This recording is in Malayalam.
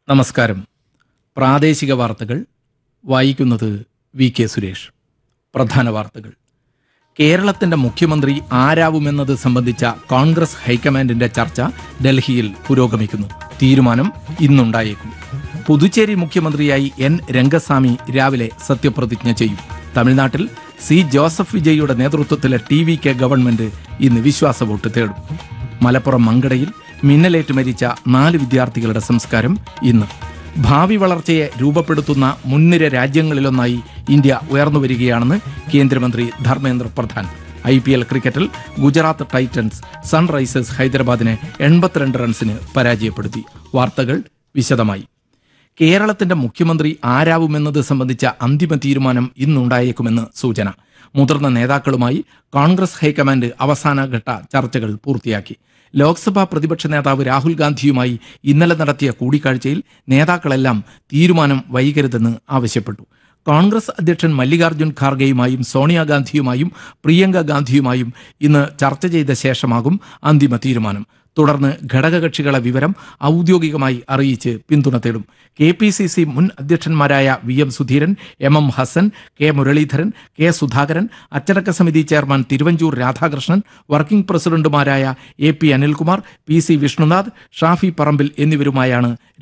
നമസ്കാരം പ്രാദേശിക വാർത്തകൾ വായിക്കുന്നത് വി കെ സുരേഷ് പ്രധാന വാർത്തകൾ കേരളത്തിന്റെ മുഖ്യമന്ത്രി ആരാവുമെന്നത് സംബന്ധിച്ച കോൺഗ്രസ് ഹൈക്കമാൻഡിന്റെ ചർച്ച ഡൽഹിയിൽ പുരോഗമിക്കുന്നു തീരുമാനം ഇന്നുണ്ടായേക്കും പുതുച്ചേരി മുഖ്യമന്ത്രിയായി എൻ രംഗസ്വാമി രാവിലെ സത്യപ്രതിജ്ഞ ചെയ്യും തമിഴ്നാട്ടിൽ സി ജോസഫ് വിജയിയുടെ നേതൃത്വത്തിലെ ടി വി കെ ഗവൺമെന്റ് ഇന്ന് വിശ്വാസ വോട്ട് തേടും മലപ്പുറം മങ്കടയിൽ മിന്നലേറ്റ് മരിച്ച നാല് വിദ്യാർത്ഥികളുടെ സംസ്കാരം ഇന്ന് ഭാവി വളർച്ചയെ രൂപപ്പെടുത്തുന്ന മുൻനിര രാജ്യങ്ങളിലൊന്നായി ഇന്ത്യ ഉയർന്നു വരികയാണെന്ന് കേന്ദ്രമന്ത്രി Dharmendra Pradhan I P L ക്രിക്കറ്റിൽ ഗുജറാത്ത് ടൈറ്റൻസ് സൺറൈസേഴ്സ് ഹൈദരാബാദിനെ എൺപത്തിരണ്ട് റൺസിന് പരാജയപ്പെടുത്തി വാർത്തകൾ വിശദമായി കേരളത്തിന്റെ മുഖ്യമന്ത്രി ആരാവുമെന്നത് സംബന്ധിച്ച അന്തിമ തീരുമാനം ഇന്നുണ്ടായേക്കുമെന്ന് സൂചന മുതിർന്ന നേതാക്കളുമായി കോൺഗ്രസ് ഹൈക്കമാൻഡ് അവസാനഘട്ട ചർച്ചകൾ പൂർത്തിയാക്കി ലോക്സഭാ പ്രതിപക്ഷ നേതാവ് രാഹുൽ ഗാന്ധിയുമായി ഇന്നലെ നടത്തിയ കൂടിക്കാഴ്ചയിൽ നേതാക്കളെല്ലാം തീരുമാനം വൈകരുതെന്ന് ആവശ്യപ്പെട്ടു കോൺഗ്രസ് അധ്യക്ഷൻ മല്ലികാർജ്ജുൻ ഖാർഗെയുമായും സോണിയാഗാന്ധിയുമായും പ്രിയങ്ക ഗാന്ധിയുമായും ഇന്ന് ചർച്ച ചെയ്ത ശേഷമാകും അന്തിമ തീരുമാനം തുടർന്ന് ഘടകകക്ഷികളെ വിവരം ഔദ്യോഗികമായി അറിയിച്ച് പിന്തുണ തേടും കെ പി സി സി മുൻ അധ്യക്ഷന്മാരായ V M Sudheeran M M Hassan K Muraleedharan K Sudhakaran അച്ചടക്ക സമിതി ചെയർമാൻ തിരുവഞ്ചൂർ രാധാകൃഷ്ണൻ വർക്കിംഗ് പ്രസിഡന്റുമാരായ A P Anilkumar P C Vishnunath Shafi Parambil എന്നിവരുമായാണ്